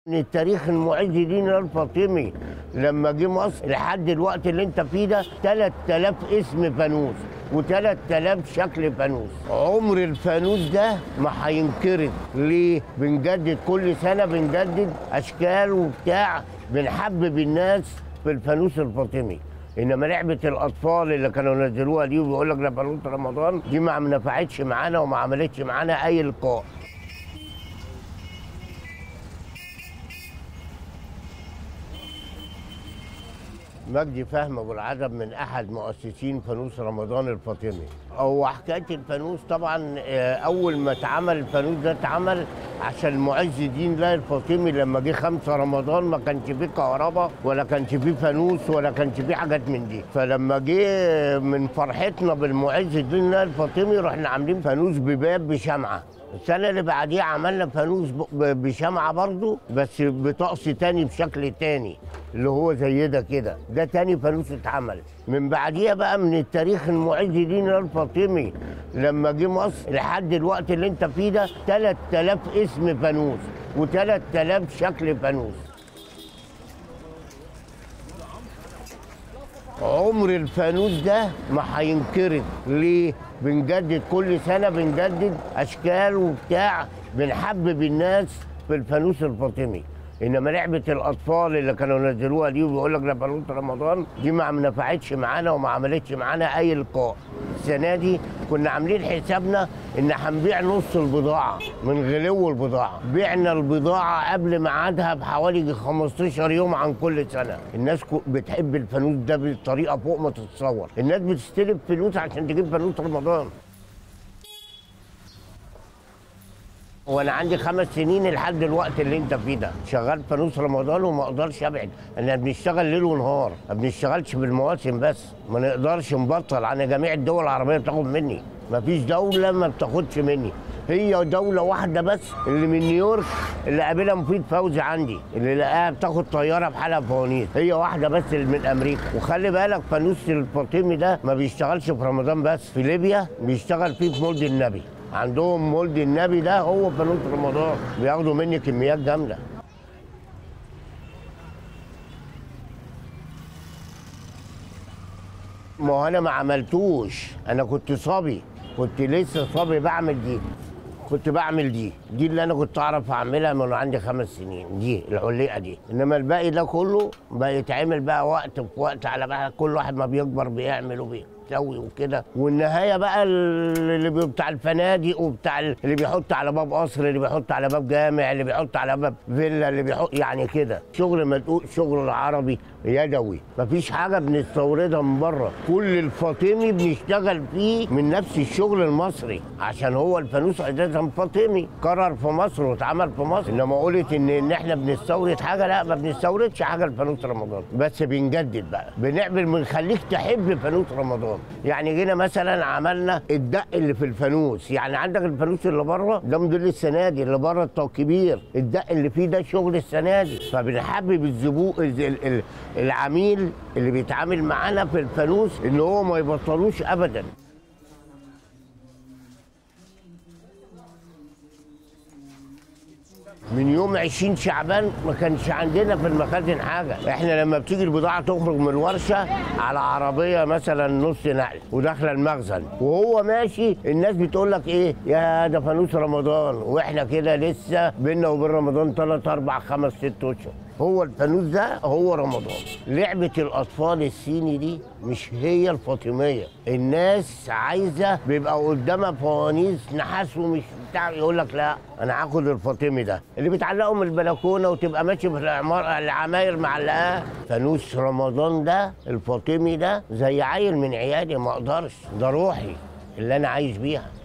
من التاريخ المعز لينا الفاطمي لما جه مصر لحد الوقت اللي انت فيه ده 3000 اسم فانوس و3000 شكل فانوس عمر الفانوس ده ما هينقرض ليه بنجدد كل سنه بنجدد اشكال وبتاع بنحبب الناس في الفانوس الفاطمي انما لعبه الاطفال اللي كانوا نزلوها دي ويقول لك ده فانوس رمضان دي ما نفعتش معانا وما عملتش معانا اي لقاء مجدي فهم ابو العزب من احد مؤسسين فانوس رمضان الفاطمي هو حكايه الفانوس طبعا آه، اول ما اتعمل الفانوس ده اتعمل عشان معز الدين الله الفاطمي لما جه خمسة رمضان ما كانش فيه كهرباء ولا كانش فيه فانوس ولا كانش فيه حاجات من دي فلما جه من فرحتنا بالمعز الدين الله الفاطمي رحنا عاملين فانوس بباب بشمعه السنة اللي بعديها عملنا فانوس ب- ب- بشمعة برضو بس بطقس تاني بشكل تاني اللي هو زي ده كده ده تاني فانوس اتعمل من بعديها بقى من التاريخ المعز لينا الفاطمي لما جه مصر لحد الوقت اللي انت فيه ده 3000 اسم فانوس و3000 شكل فانوس عمر الفانوس ده ما هينقرض ليه بنجدد كل سنه بنجدد اشكال وبتاع بنحبب الناس في الفانوس الفاطمي انما لعبه الاطفال اللي كانوا نزلوها دي ويقول لك ده فانوس رمضان دي ما نفعتش معانا وما عملتش معانا اي لقاء السنه دي كنا عاملين حسابنا ان هنبيع نص البضاعه من غلو البضاعه بعنا البضاعه قبل ميعادها بحوالي 15 يوم عن كل سنه الناس كو- بتحب الفانوس ده بطريقه فوق ما تتصور الناس بتستلف فلوس عشان تجيب فانوس رمضان وانا عندي خمس سنين لحد الوقت اللي انت فيه ده شغال فانوس رمضان وما اقدرش ابعد انا بنشتغل ليل ونهار ما بنشتغلش بالمواسم بس ما نقدرش نبطل انا جميع الدول العربيه بتاخد مني ما فيش دوله ما بتاخدش مني هي دوله واحده بس اللي من نيويورك اللي قابلها مفيد فوزي عندي اللي لقاها بتاخد طياره بحالها فوانيس هي واحده بس اللي من امريكا وخلي بالك فانوس الفاطمي ده ما بيشتغلش في رمضان بس في ليبيا بيشتغل فيه في مولد النبي عندهم مولد النبي ده هو فانوس رمضان بياخدوا مني كميات جامده ما هو انا ما عملتوش انا كنت صبي كنت لسه صبي بعمل دي كنت بعمل دي دي اللي انا كنت اعرف اعملها من عندي خمس سنين دي العليقه دي انما الباقي ده كله بقى يتعمل بقى وقت في وقت على بقى كل واحد ما بيكبر بيعمل وبيسوي وكده والنهايه بقى اللي بي- بتاع الفنادق وبتاع ال- اللي بيحط على باب قصر اللي بيحط على باب جامع اللي بيحط على باب فيلا اللي بيحط يعني كده شغل ما تقول شغل العربي يدوي مفيش حاجه بنستوردها من بره كل الفاطمي بنشتغل فيه من نفس الشغل المصري عشان هو الفانوس اساسا فاطمي قرر في مصر واتعمل في مصر انما قلت ان ان احنا بنستورد حاجه لا ما بنستوردش حاجه الفانوس رمضان بس بنجدد بقى بنعمل بنخليك تحب فانوس رمضان يعني جينا مثلا عملنا الدق اللي في الفانوس يعني عندك الفانوس اللي بره ده موديل السنه دي اللي بره الطاق كبير الدق اللي فيه ده شغل السنه دي فبنحبب الزبون ال- ال- العميل اللي بيتعامل معانا في الفانوس ان هو ما يبطلوش ابدا من يوم 20 شعبان ما كانش عندنا في المخازن حاجه احنا لما بتيجي البضاعه تخرج من الورشه على عربيه مثلا نص نقل وداخله المخزن وهو ماشي الناس بتقول لك ايه يا ده فانوس رمضان واحنا كده لسه بينا وبين رمضان 3 4 5 6 اشهر هو الفانوس ده هو رمضان لعبة الأطفال الصيني دي مش هي الفاطمية الناس عايزة بيبقى قدامها فوانيس نحاس ومش بتاع يقول لك لا أنا هاخد الفاطمي ده اللي بتعلقه من البلكونة وتبقى ماشي في العمار العماير معلقاه فانوس رمضان ده الفاطمي ده زي عيل من عيالي ما أقدرش ده روحي اللي أنا عايش بيها